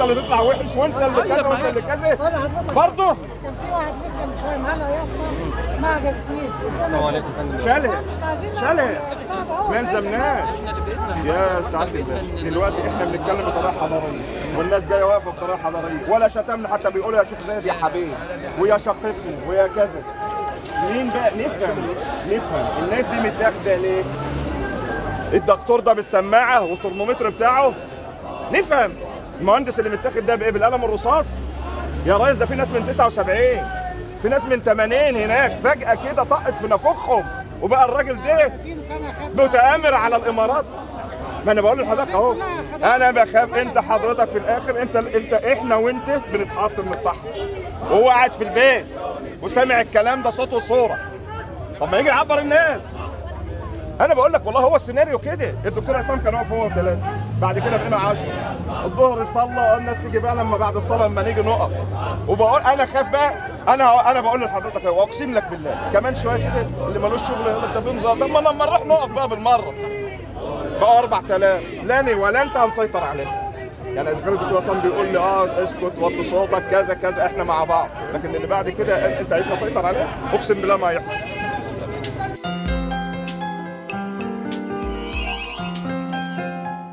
اللي تطلع وحش وانت اللي كذا وانت اللي كذا انا حضرتك برضه كان في واحد لسه من شويه معاه يافطه ما عجبتنيش السلام عليكم يا فندم شالها مش عايزين شالها بتاع ده هو ما يلزمناش يا سعاده الباشا دلوقتي احنا بنتكلم بطريقه حضاريه والناس جايه واقفه بطريقه حضاريه ولا شتمنا حتى بيقولوا يا شيخ زايد يا حبيبي ويا شقيقي ويا كذا مين بقى نفهم نفهم الناس دي متاخده ليه؟ الدكتور ده بالسماعه والترمومتر بتاعه نفهم المهندس اللي متاخد ده بايه بالقلم الرصاص يا ريس ده في ناس من 79 في ناس من 80 هناك فجاه كده طقت في نافوخهم وبقى الراجل ده 30 سنه خد متآمر على الامارات ما انا بقول لحضرتك اهو انا بخاف انت حضرتك في الاخر انت انت احنا وانت بنتحط من تحت وهو قاعد في البيت وسامع الكلام ده صوت وصوره طب ما يجي يعبر الناس انا بقول لك والله هو السيناريو كده الدكتور عصام كان واقف هو ثلاثه بعد كده بقينا 10 الظهر صلى الناس تيجي بقى لما بعد الصلاه لما نيجي نقف وبقول انا خاف بقى انا انا بقول لحضرتك اهو واقسم لك بالله كمان شويه كده اللي ملوش شغل يقول لك ده في نظام طب ما لما نروح نقف بقى بالمره بقى 4000 لا انا ولا انت هنسيطر عليه يعني اذا كان الدكتور عصام بيقول لي اه اسكت وطي صوتك كذا كذا احنا مع بعض لكن اللي بعد كده انت عايز نسيطر عليه اقسم بالله ما هيحصل